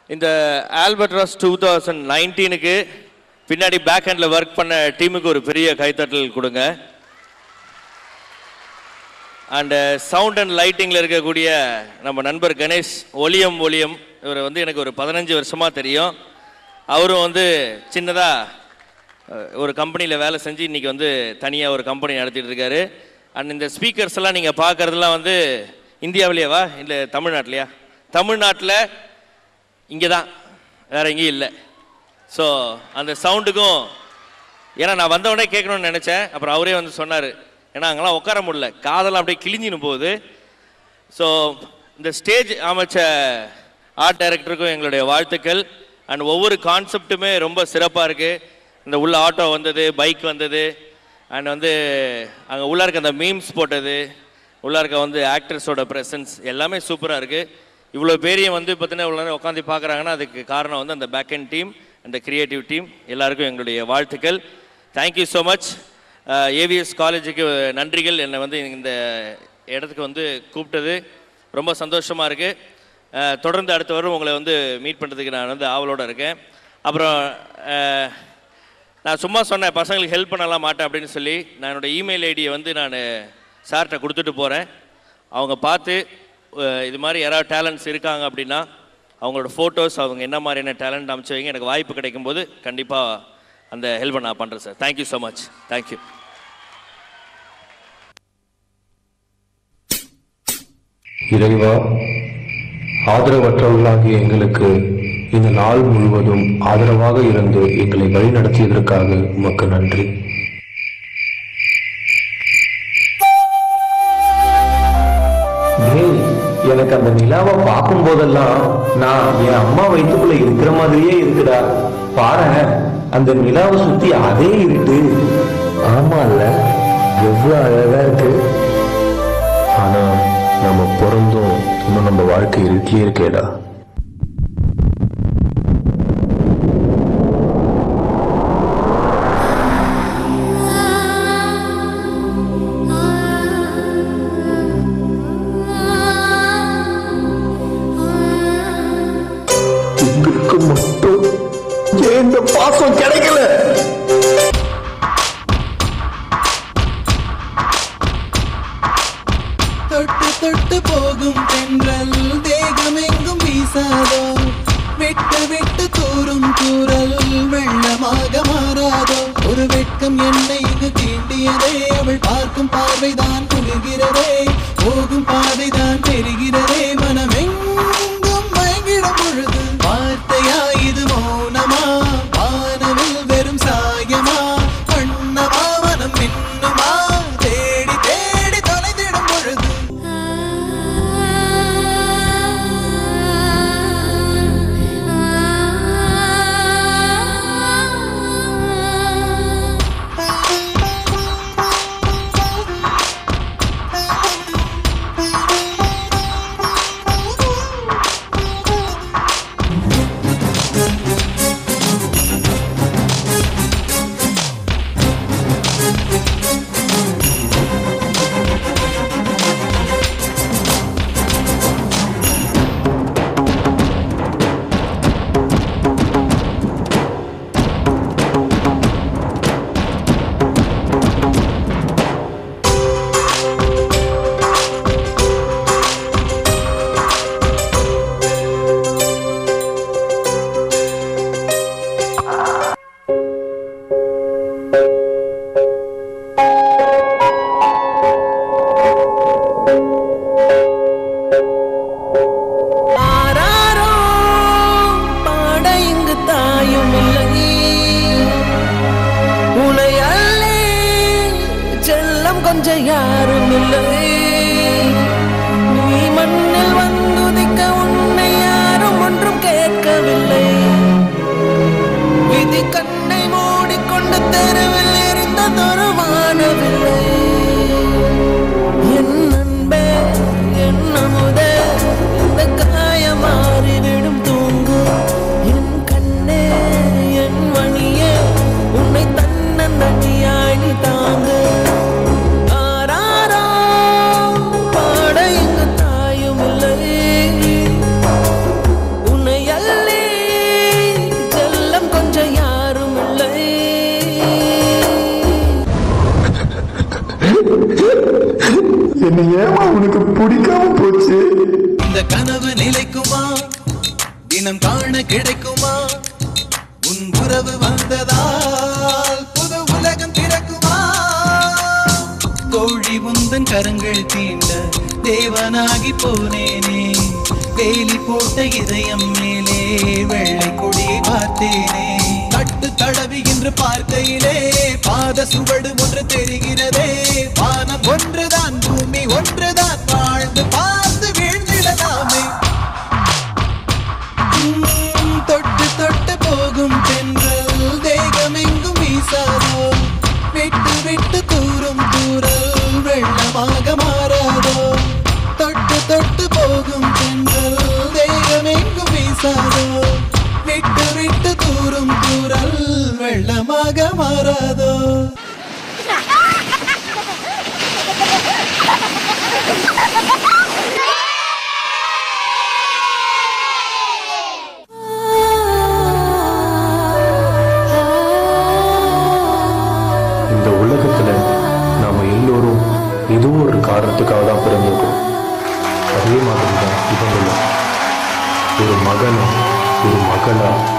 இந்த albatross two thousand நைன்டீனுக்கு பின்னாடி back handle work பண்ண டீமுக்கு ஒரு பெரிய கைத்தட்டல் கொடுங்க அண்டு சவுண்ட் அண்ட் லைட்டிங்கில் இருக்கக்கூடிய நம்ம நண்பர் கணேஷ் ஒளியம் ஒளியம் இவர் வந்து எனக்கு ஒரு பதினஞ்சு வருஷமாக தெரியும் அவரும் வந்து சின்னதாக ஒரு கம்பெனியில் வேலை செஞ்சு இன்றைக்கி வந்து தனியாக ஒரு கம்பெனி நடத்திட்டு இருக்காரு அண்ட் இந்த ஸ்பீக்கர்ஸ் எல்லாம் நீங்கள் பார்க்குறதுலாம் வந்து இந்தியாவிலேயேவா இல்லை தமிழ்நாட்டிலையா தமிழ்நாட்டில் இங்கே தான் வேறு எங்கேயும் இல்லை ஸோ அந்த சவுண்டுக்கும் ஏன்னா நான் வந்தவொடனே கேட்கணும்னு நினச்சேன் அப்புறம் அவரே வந்து சொன்னார் ஏன்னா அங்கெல்லாம் உட்கார முடியல காதெல்லாம் அப்படியே கிழிஞ்சின்னு போகுது ஸோ இந்த ஸ்டேஜ் அமைச்ச ஆர்ட் டைரக்டருக்கும் எங்களுடைய வாழ்த்துக்கள் அண்ட் ஒவ்வொரு கான்செப்ட்டுமே ரொம்ப சிறப்பாக இருக்குது இந்த உள்ள ஆட்டோ வந்தது பைக் வந்தது அண்ட் வந்து அங்கே உள்ளே இருக்க அந்த மீம்ஸ் போட்டது உள்ளே இருக்க வந்து ஆக்டர்ஸோட ப்ரெசன்ஸ் எல்லாமே சூப்பராக இருக்குது இவ்வளோ பேரையும் வந்து பார்த்தீங்கன்னா இவ்வளோ நேரம் உட்காந்து பார்க்குறாங்கன்னா அதுக்கு காரணம் வந்து அந்த பேக் அண்ட் டீம் அந்த கிரியேட்டிவ் டீம் எல்லாருக்கும் எங்களுடைய வாழ்த்துக்கள் தேங்க்யூ ஸோ மச் ஏவிஎஸ் காலேஜுக்கு நன்றிகள் என்னை வந்து இந்த இடத்துக்கு வந்து கூப்பிட்டது ரொம்ப சந்தோஷமாக இருக்குது தொடர்ந்து அடுத்த வாரம் உங்களை வந்து மீட் பண்ணுறதுக்கு நான் வந்து ஆவலோடு இருக்கேன் அப்புறம் அஹ், நான் சும்மா சொன்னேன் பசங்களுக்கு ஹெல்ப் பண்ணலாம் மாட்டேன் அப்படின்னு சொல்லி நான் என்னோடய இமெயில் ஐடியை வந்து நான் சார்கிட்ட கொடுத்துட்டு போகிறேன் அவங்க பார்த்து அஹ், இது மாதிரி யாராவது டேலண்ட்ஸ் இருக்காங்க அப்படின்னா அவங்களோட ஃபோட்டோஸ் அவங்க என்ன மாதிரியான டேலண்ட் அமைச்சு வைங்க எனக்கு வாய்ப்பு கிடைக்கும்போது கண்டிப்பாக அந்த ஹெல்ப்பை நான் பண்ணுறேன் sir thank you so much thank you இறைவா ஆதரவற்றவர்களாகிய எங்களுக்கு இந்த நாள் முழுவதும் ஆதரவாக இருந்து எங்களை வழிநடத்தியதற்காக உமக்கு நன்றி டேய், எனக்கு அந்த நிலாவை பார்க்கும் போதெல்லாம் நான் என் அம்மா வயிற்றுக்குள்ள இருக்கிற மாதிரியே இருக்குடா பாரேன் அந்த நிலாவை சுத்தி அதே இருட்டு ஆமால எவ்வளவு அழகா இருக்கு ஆனா நம்ம பிறந்தும் இன்னும் நம்ம வாழ்க்கை இருட்டிலே இருக்கேடா உங்களுக்கு மட்டும் ஏன் இந்த பாசம் கிடைக்கல தொட்டு தொட்டு போகும் தென்றல் தேகமெங்கும் வீசாதோ விட்டு விட்டு தூரும் தூரல் வெள்ளமாக மாறாதோ ஒரு வெட்கம் என்னை இங்கு தீண்டியதே அவள் பார்க்கும் பார்வைதான் குளிர்கிறதே போகும் பாதைதான் தெரிகிறதே மனமெங்கும் மயங்கிடும் பொழுது வார்த்தையா இது மௌனமா வானவில் வெறும் சாயமா வண்ணமா மனம் மின்னுமா தேடி தேடி தொலைந்திடும் பொழுது ஆராரோ பாட இங்கு தாயும் இல்லை உனையல்லே செல்லம் கொஞ்சம் யாரும் இல்லை நீ மண்ணில் வந்துதிக்க உன்னை யாரும் ஒன்றும் கேட்கவில்லை விதி கண்ணை மூடிக்கொண்டு தெருவில் எரிந்ததொரு வானவில்லை என் அன்பே என் அமுதே இந்த காயம் மாறிவிடும் தூங்கு என் கண்ணே என் மணியே உன்னை தன்னந்தனியாய் நீ தாங்கு ஆராரோ என்ன ஏமா உனக்கு பிடிக்காம போச்சு இந்த கனவு நிலைக்குமா தினம் காண கிடைக்குமா உன் உறவு வந்ததால் புது உலகம் பிறக்குமா கோழி உந்தன் கரங்கள் தீண்ட தேவனாகி போனேனே வேலி போட்ட இதயம் மேலே வெள்ளை கொடியை பார்த்தேனே தட்டு தடவி என்று பார்க்கையிலே பாத சுவடு ஒன்று தெரிகிறதே வானம் ஒன்றுதான் பூமி ஒன்றுதான் வாழ்ந்து பார்த்து வீழ்ந்திடலாமே உம், தொட்டு தொட்டு போகும் தென்றல் தேகமெங்கும் வீசாதோ விட்டு விட்டு தூரும் தூரல் வெள்ளமாக மாறாதோ தொட்டு தொட்டு போகும் தென்றல் தேகமெங்கும் வீசாதோ விட்டு விட்டு தூரும் தூரல் வெள்ளமாக மாறாதோ இந்த உலகத்துல நாம எல்லோரும் ஏதோ ஒரு காரணத்துக்காக தான் பிறந்திருக்கோம் அதே மாதிரி தான் இவங்களும் ஒரு மகனா ஒரு மகளா